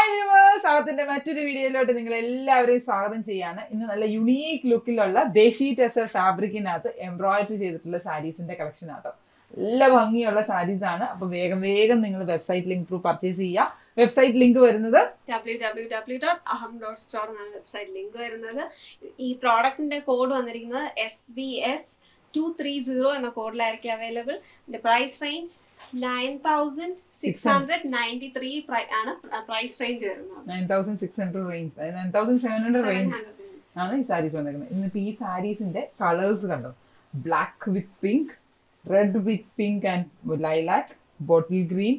Hi viewers അകത്തിന്റെ മറ്റൊരു വീഡിയോയിലോട്ട് നിങ്ങൾ എല്ലാവരെയും സ്വാഗതം ചെയ്യാണ് ഇന്ന് നല്ല യുണീക്ക് ലുക്കിലുള്ള ദേശി ടെസർ ഫാബ്രിക്കിനകത്ത് എംബ്രോയിഡറി ചെയ്തിട്ടുള്ള സാരീസിന്റെ കളക്ഷൻ ആട്ടോ നല്ല ഭംഗിയുള്ള സാരീസ് ആണ് അപ്പൊ വേഗം വേഗം നിങ്ങൾ വെബ്സൈറ്റ് ലിങ്ക് ത്രൂ പർച്ചേസ് ചെയ്യുക വെബ്സൈറ്റ് ലിങ്ക് വരുന്നത് W W W dot Aham dot store എന്നാണ് വെബ്സൈറ്റ് ലിങ്ക് വരുന്നത് ഈ പ്രോഡക്റ്റിന്റെ കോഡ് വന്നിരിക്കുന്നത് S B S two three zero എന്ന കോഡിലായിരിക്കും അവൈലബിൾ ഇതിന്റെ price range nine thousand six hundred ninety three ആണ് പ്രൈസ് റേഞ്ച് വരുന്നത് nine thousand six hundred range nine thousand seven hundred seven range hundred ആണ് ഈ സാരീസ് വന്നിരിക്കുന്നത് ഇന്നിപ്പോ ഈ സാരീസിന്റെ കളേഴ്സ് കണ്ടോ black with pink red with pink and lilac bottle green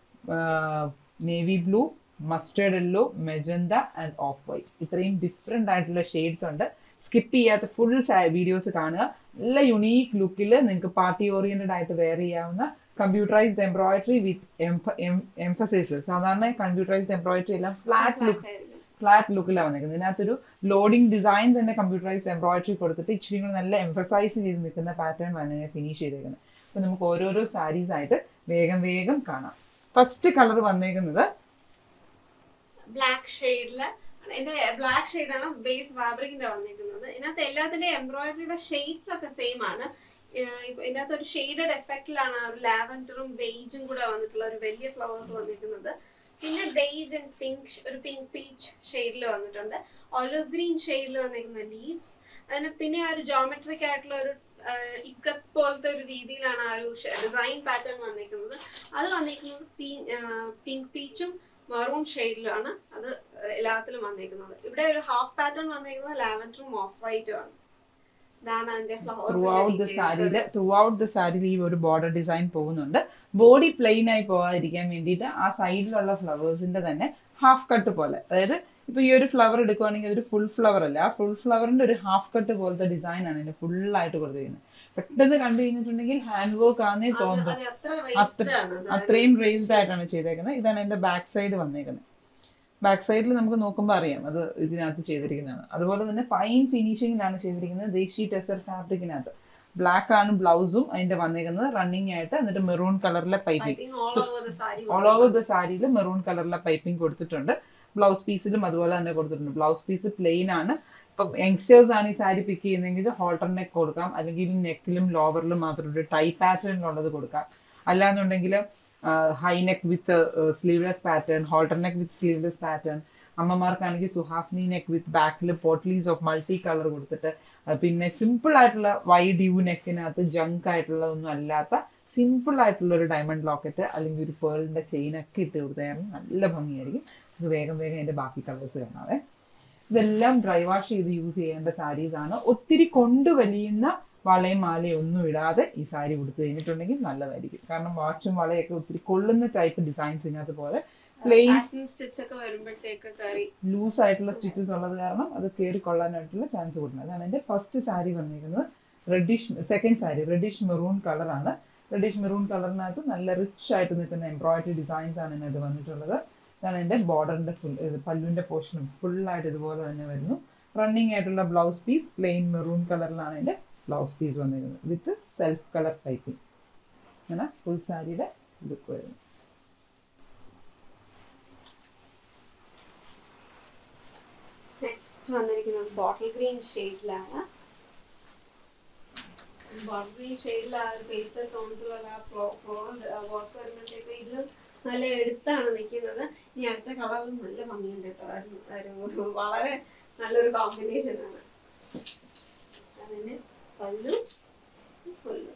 navy blue mustard yellow magenta and off white ഇത്രയും different ആയിട്ടുള്ള shades ഉണ്ട് സ്കിപ്പ് ചെയ്യാത്ത ഫുൾ വീഡിയോസ് കാണുക നല്ല യുണീക്ക് ലുക്കിൽ നിങ്ങൾക്ക് പാർട്ടി ഓറിയന്റഡ് ആയിട്ട് വെയർ ചെയ്യാവുന്ന കമ്പ്യൂട്ടറൈസ്ഡ് എംബ്രോയിഡറി വിത്ത് എംഫസൈസ് സാധാരണ കമ്പ്യൂട്ടറൈസ്ഡ് എംബ്രോയിഡറി എല്ലാം ഫ്ലാറ്റ് ലുക്ക് ഫ്ലാറ്റ് ലുക്കിലാണ് വന്നിരിക്കുന്നത് ഇതിനകത്തൊരു ലോഡിംഗ് ഡിസൈൻ തന്നെ കമ്പ്യൂട്ടറൈസ്ഡ് എംബ്രോയിഡറി കൊടുത്തിട്ട് ഇച്ചിരി കൂടെ നല്ല എംഫസൈസ് ചെയ്ത് നിൽക്കുന്ന പാറ്റേൺ ആണ് ഫിനിഷ് ചെയ്തേക്കുന്നത് അപ്പൊ നമുക്ക് ഓരോരോ സാരീസ് ആയിട്ട് വേഗം വേഗം കാണാം ഫസ്റ്റ് കളർ വന്നേക്കുന്നത് ബ്ലാക്ക് ഷെയ്ഡില് ഇതിന്റെ ബ്ലാക്ക് ഷെയ്ഡാണ് ബേസ് ഫാബ്രിക്കിന്റെ വന്നിരിക്കുന്നത് ഇതിനകത്ത് എല്ലാത്തിന്റെ എംബ്രോയിഡറിയുടെ ഷെയ്ഡ്സ് ഒക്കെ സെയിം ആണ് ഏഹ് ഇപ്പൊ ഇതിനകത്ത് ഒരു ഷെയ്ഡഡ് എഫക്റ്റിലാണ് ആ ഒരു ലാവൻഡറും ബെയ്ജും കൂടെ വന്നിട്ടുള്ള ഒരു വലിയ ഫ്ലവേഴ്സ് വന്നിരിക്കുന്നത് പിന്നെ ബെയ്ജ് ആൻഡ് പിങ്ക് ഒരു പിങ്ക് പീച്ച് ഷെയ്ഡിൽ വന്നിട്ടുണ്ട് ഒലിവ് ഗ്രീൻ ഷെയ്ഡിൽ വന്നിരിക്കുന്ന ലീവ്സ് അതിന് പിന്നെ ആ ഒരു ജോമെട്രിക് ആയിട്ടുള്ള ഒരു ഇക്കത്ത് പോലത്തെ ഒരു രീതിയിലാണ് ആ ഒരു ഡിസൈൻ പാറ്റേൺ വന്നിരിക്കുന്നത് അത് വന്നിരിക്കുന്നത് പിങ്ക് പീച്ചും മെറൂൺ ഷെയ്ഡിലാണ് അത് എല്ലാത്തിലും വന്നിരിക്കുന്നത് ഇവിടെ ഒരു ഹാഫ് പാറ്റേൺ വന്നിരിക്കുന്നത് ലാവൻഡറും ഓഫ് വൈറ്റും ആണ് ഇതാണ് അതിന്റെ ത്രൂ ഔട്ട് ദ സാരിയില് ഫ്ലവേഴ്സ് ത്രൂ ഔട്ട് ദ സാരിയിൽ ഈ ഒരു ബോർഡർ ഡിസൈൻ പോകുന്നുണ്ട് ബോഡി പ്ലെയിൻ ആയി പോകാതിരിക്കാൻ വേണ്ടിയിട്ട് ആ സൈഡിലുള്ള ഫ്ലവേഴ്സിന്റെ തന്നെ ഹാഫ് കട്ട് പോലെ അതായത് ഇപ്പൊ ഈ ഒരു ഫ്ലവർ എടുക്കുവാണെങ്കിൽ അതൊരു ഫുൾ ഫ്ലവർ അല്ല ആ ഫുൾ ഫ്ലവറിന്റെ ഒരു ഹാഫ് കട്ട് പോലത്തെ ഡിസൈൻ ആണ് ഇതിന് ഫുൾ ആയിട്ട് കൊടുത്തിരിക്കുന്നത് പെട്ടെന്ന് കണ്ടു കഴിഞ്ഞിട്ടുണ്ടെങ്കിൽ ഹാൻഡ് വർക്ക് ആണെന്നേ തോന്നുന്നു അത് അത്ര അത്ര- raised ആണ്. അതായത് അത്രയും റേസ്ഡ് ആയിട്ടാണ് ചെയ്തേക്കുന്നത് ഇതാണ് എന്റെ ബാക്ക് സൈഡ് വന്നേക്കുന്നത് ബാക്ക് സൈഡിൽ നമുക്ക് നോക്കുമ്പോൾ അറിയാം അത് ഇതിനകത്ത് ചെയ്തിരിക്കുന്നതാണ് അതുപോലെ തന്നെ ഫൈൻ ഫിനിഷിങ്ങിലാണ് ചെയ്തിരിക്കുന്നത് ദേശി ടെസർ ഫാബ്രിക്കിനകത്ത് ബ്ലാക്ക് ആണ് ബ്ലൗസും അതിന്റെ വന്നേക്കുന്നത് റണ്ണിങ് ആയിട്ട് എന്നിട്ട് മെറൂൺ കളറിലെ piping piping all over the saree all over the സാരിയിൽ മെറൂൺ കളറിലെ പൈപ്പിംഗ് കൊടുത്തിട്ടുണ്ട് ബ്ലൗസ് പീസിലും അതുപോലെ തന്നെ കൊടുത്തിട്ടുണ്ട് ബ്ലൗസ് പീസ് പ്ലെയിൻ ആണ് ഇപ്പം യങ്സ്റ്റേഴ്സ് ആണ് ഈ സാരി പിക്ക് ചെയ്യുന്നതെങ്കിൽ ഹോൾട്ടർ നെക്ക് കൊടുക്കാം അല്ലെങ്കിൽ നെക്കിലും ലോവറിലും മാത്രം ഒരു ടൈ പാറ്റേണിലുള്ളത് കൊടുക്കാം അല്ലാന്നുണ്ടെങ്കിൽ high neck with sleeveless pattern halter neck with sleeveless pattern അമ്മമാർക്കാണെങ്കിൽ സുഹാസിനി നെക്ക് വിത്ത് ബാക്കിൽ പോട്ട്ലീസ് ഓഫ് മൾട്ടി കളർ കൊടുത്തിട്ട് ആ, പിന്നെ സിമ്പിൾ ആയിട്ടുള്ള വൈഡ് യു നെക്കിനകത്ത് ജങ്ക് ആയിട്ടുള്ള ഒന്നും അല്ലാത്ത സിമ്പിൾ ആയിട്ടുള്ള ഒരു ഡയമണ്ട് ലോക്കറ്റ് അല്ലെങ്കിൽ ഒരു പേളിന്റെ ചെയിൻ ഒക്കെ ഇട്ട് കൊടുത്തായിരുന്നു നല്ല ഭംഗിയായിരിക്കും ഇത് വേഗം വേഗം അതിന്റെ ബാക്കി കളേഴ്സ് കാണാവേ ഇതെല്ലാം ഡ്രൈ വാഷ് ചെയ്ത് യൂസ് ചെയ്യേണ്ട സാരീസ് ആണ് ഒത്തിരി കൊണ്ടുവലിയുന്ന വളയും മാലയും ഒന്നും ഇടാതെ ഈ സാരി ഉടുത്തു കഴിഞ്ഞിട്ടുണ്ടെങ്കിൽ നല്ലതായിരിക്കും കാരണം വാച്ചും വളയൊക്കെ ഒത്തിരി കൊള്ളുന്ന ടൈപ്പ് ഡിസൈൻസ് ഇതിനകത്ത് പോലെ പ്ലെയിൻ ഫാഷൻ സ്റ്റിച്ച് ഒക്കെ വരുമ്പോഴത്തേക്ക് കയറി ലൂസ് ആയിട്ടുള്ള സ്റ്റിച്ചസ് ഉള്ളത് കാരണം അത് കയറി കൊള്ളാനായിട്ടുള്ള ചാൻസ് കൂടുന്നത് അതാണ് എൻ്റെ ഫസ്റ്റ് സാരി വന്നിരിക്കുന്നത് reddish second sari reddish maroon കളറാണ് റെഡിഷ് മെറൂൺ കളറിനകത്ത് നല്ല റിച്ച് ആയിട്ട് നിൽക്കുന്ന എംബ്രോയിഡറി ഡിസൈൻസ് ആണ് ഇതിനകത്ത് വന്നിട്ടുള്ളത് ഇതാണ് എൻ്റെ ബോർഡറിന്റെ ഫുൾ പല്ലുവിന്റെ പോർഷനും ഫുള്ളായിട്ട് ഇതുപോലെ തന്നെ വരുന്നു റണ്ണിങ് ആയിട്ടുള്ള ബ്ലൗസ് പീസ് പ്ലെയിൻ മെറൂൺ കളറിലാണ് എൻ്റെ ബ്ലൗസ് പീസ് വന്നിരിക്കുന്നത് വിത്ത് സെൽഫ് കളർ ടൈപ്പിംഗ് അങ്ങനെ ഫുൾ സാരിയുടെ ലുക്ക് വരുന്നു നെക്സ്റ്റ് വന്നിരിക്കുന്നത് ബോട്ടിൽ ഗ്രീൻ ഷെയ്ഡിലാണ് ബോട്ടിൽ ഗ്രീൻ ഷെയ്ഡിൽ ആ ഒരു പേസ്റ്റൽ ടോൺസിലുള്ള ആ ഫ്ലോറൽ വർക്ക് വരുമ്പോഴത്തേക്ക് ഇതിലും നല്ല എടുത്താണ് നിൽക്കുന്നത് ഇനി അടുത്ത കളറും നല്ല ഭംഗിയുണ്ട് കേട്ടോ ഒരു- ഒരു വളരെ നല്ലൊരു കോമ്പിനേഷൻ ആണ് അതിന് പല്ലു പുല്ലു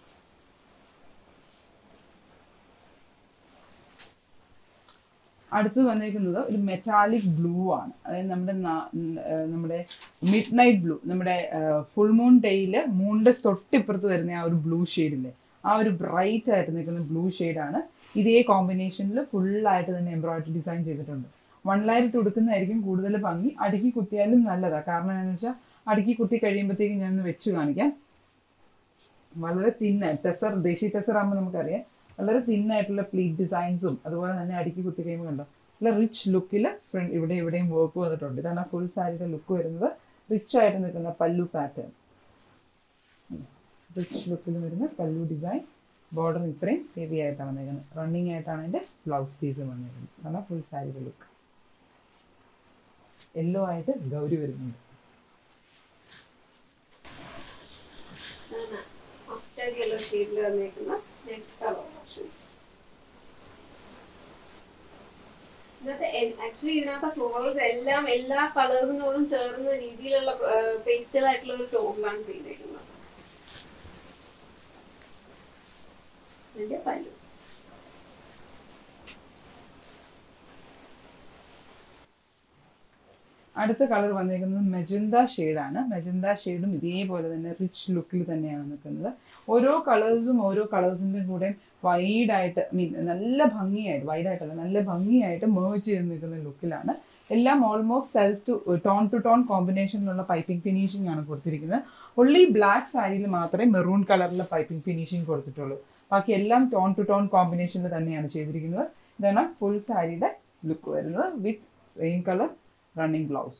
അടുത്ത് വന്നിരിക്കുന്നത് ഒരു മെറ്റാലിക് ബ്ലൂ ആണ് അതായത് നമ്മുടെ നാ- ഉം, ഏർ നമ്മുടെ മിഡ് നൈറ്റ് ബ്ലൂ നമ്മുടെ ഫുൾ മൂൺ ഡേയില് മൂണിന്റെ തൊട്ടിപ്പുറത്ത് വരുന്ന ആ ഒരു ബ്ലൂ ഷെയ്ഡില്ലേ ആ ഒരു ബ്രൈറ്റ് ആയിട്ട് നിൽക്കുന്ന ബ്ലൂ ആണ് ഇതേ കോമ്പിനേഷനിൽ ആയിട്ട് തന്നെ എംബ്രോയിഡറി ഡിസൈൻ ചെയ്തിട്ടുണ്ട് വൺ ലയർ ഇട്ട് കൊടുക്കുന്നതായിരിക്കും കൂടുതൽ ഭംഗി അടുക്കി കുത്തിയാലും നല്ലതാ കാരണം എന്താണെന്ന് വെച്ചാൽ അടുക്കി കുത്തി കഴിയുമ്പോഴത്തേക്കും ഞാൻ ഒന്ന് വെച്ച് കാണിക്കാം വളരെ തിന്ന ടെസർ ദേശി ടെസർ ആകുമ്പോൾ നമുക്കറിയാം വളരെ തിന്നായിട്ടുള്ള പ്ലീറ്റ് ഡിസൈൻസും അതുപോലെ തന്നെ അടുക്കി കുത്തി കഴിയുമ്പോൾ കണ്ടോ നല്ല റിച്ച് ലുക്കിൽ ഫ്രണ്ട് ഇവിടെ ഇവിടെയും വർക്ക് വന്നിട്ടുണ്ട് ഇതാണ് ഫുൾ സാരിയുടെ ലുക്ക് വരുന്നത് റിച്ച് ആയിട്ട് നിൽക്കുന്ന പല്ലു പാറ്റേൺ റിച്ച് ലുക്കിൽ വരുന്ന പല്ലു ഡിസൈൻ ബോർഡർ ഇത്രയും ഹെവി ആയിട്ടാണ് വന്നിരിക്കുന്നത് റണ്ണിങ് ആയിട്ടാണ് അതിൻ്റെ ബ്ലൗസ് പീസ് വന്നിരിക്കുന്നത് അതാണ് ഫുൾ സാരിയുടെ ലുക്ക് യെല്ലോ ആയിട്ട് ഗൗരി വരുന്നുണ്ട് മസ്റ്റേർഡ് യെല്ലോ ഷെയ്ഡിൽ വന്നേക്കുന്ന നെക്സ്റ്റ് കളർ ഓപ്ഷൻ ഇതിനകത്ത് ആക്ച്വലി ഇതിനകത്ത് ഫ്ലോറൽസ് എല്ലാം എല്ലാ കളേഴ്സിനോടും ചേർന്ന രീതിയിലുള്ള പേസ്റ്റൽ ആയിട്ടുള്ള ഒരു ടോണിലാണ് ചെയ്തേക്കുന്നത് ഇതിന്റെ പല്ലു അടുത്ത കളർ വന്നിരിക്കുന്നത് മെജന്ത ഷെയ്ഡാണ് മെജന്ത ഷെയ്ഡും ഇതേപോലെ തന്നെ റിച്ച് ലുക്കിൽ തന്നെയാണ് നിൽക്കുന്നത് ഓരോ കളേഴ്സും ഓരോ കളേഴ്സിൻ്റെ കൂടെ വൈഡായിട്ട് മീൻ നല്ല ഭംഗിയായിട്ട് വൈഡായിട്ടല്ല നല്ല ഭംഗിയായിട്ട് മേർജ് ചെയ്ത് നിൽക്കുന്ന ലുക്കിലാണ് എല്ലാം almost self two tone two tone കോമ്പിനേഷനിലുള്ള പൈപ്പിംഗ് ഫിനിഷിംഗ് ആണ് കൊടുത്തിരിക്കുന്നത് ഒള്ളി ബ്ലാക്ക് സാരിയിൽ മാത്രമേ മെറൂൺ കളറിലെ പൈപ്പിംഗ് ഫിനിഷിംഗ് കൊടുത്തിട്ടുള്ളൂ ബാക്കി എല്ലാം ടോൺ ടു ടോൺ കോമ്പിനേഷനിൽ തന്നെയാണ് ചെയ്തിരിക്കുന്നത് ഇതാണ് ഫുൾ സാരിയുടെ ലുക്ക് വരുന്നത് with same colour running blouse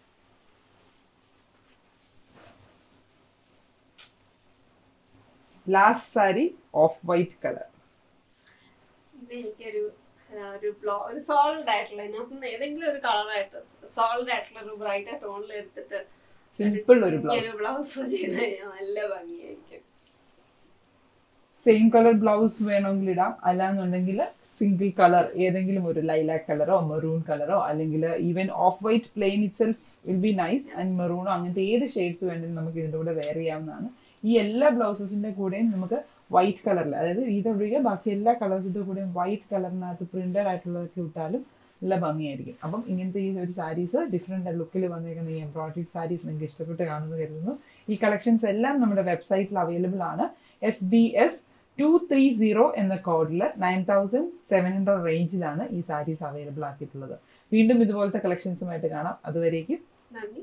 last sari off white colour ഇത് എനിക്കൊരു ആ, ഒരു ബ്ലോ ഒരു സോളിഡ് ആയിട്ടുള്ള ഇതിനകത്ത് ഏതെങ്കിലും ഒരു കളറായിട്ട് സോളിഡ് ആയിട്ടുള്ള ഒരു ബ്രൈറ്റ് ടോണിൽ എടുത്തിട്ട് സിമ്പിൾ ഒരു ബ്ലൗസ് ഒരു ബ്ലൗസ് ചെയ്ത് കഴിഞ്ഞാൽ നല്ല ഭംഗിയായിരിക്കും സെയിം കളർ ബ്ലൗസ് വേണമെങ്കിൽ ഇടാം അല്ലാന്നുണ്ടെങ്കിൽ സിംഗിൾ കളർ ഏതെങ്കിലും ഒരു ലൈലാക്ക് കളറോ മെറൂൺ കളറോ അല്ലെങ്കിൽ even off white plain itself will be nice and മെറൂണോ അങ്ങനത്തെ ഏത് ഷെയ്ഡ്സ് വേണമെങ്കിലും നമുക്ക് ഇതിൻ്റെ കൂടെ വെയർ ചെയ്യാവുന്നതാണ് ഈ എല്ലാ ബ്ലൗസസിന്റെ കൂടെയും നമുക്ക് വൈറ്റ് കളറിൽ അതായത് ഇതൊഴികെ ബാക്കി എല്ലാ കളേഴ്സിന്റെ കൂടെയും വൈറ്റ് കളറിനകത്ത് പ്രിന്റഡ് ആയിട്ടുള്ളതൊക്കെ ഇട്ടാലും നല്ല ഭംഗിയായിരിക്കും അപ്പം ഇങ്ങനത്തെ ഈ ഒരു സാരീസ് ഡിഫറെൻ്റ് ലുക്കിൽ വന്നിരിക്കുന്ന ഈ എംബ്രോയിഡറി സാരീസ് നിങ്ങൾക്ക് ഇഷ്ടപ്പെട്ട് കാണുന്നു കരുതുന്നു ഈ കളക്ഷൻസ് എല്ലാം നമ്മുടെ വെബ്സൈറ്റിൽ അവൈലബിൾ ആണ് S B S two three zero എന്ന കോഡിൽ നയൻ തൗസൻഡ് സെവൻ ഹൺഡ്രഡ് റേഞ്ചിലാണ് ഈ സാരീസ് അവൈലബിൾ ആക്കിയിട്ടുള്ളത് വീണ്ടും ഇതുപോലത്തെ കളക്ഷൻസുമായിട്ട് കാണാം അതുവരേക്കും നന്ദി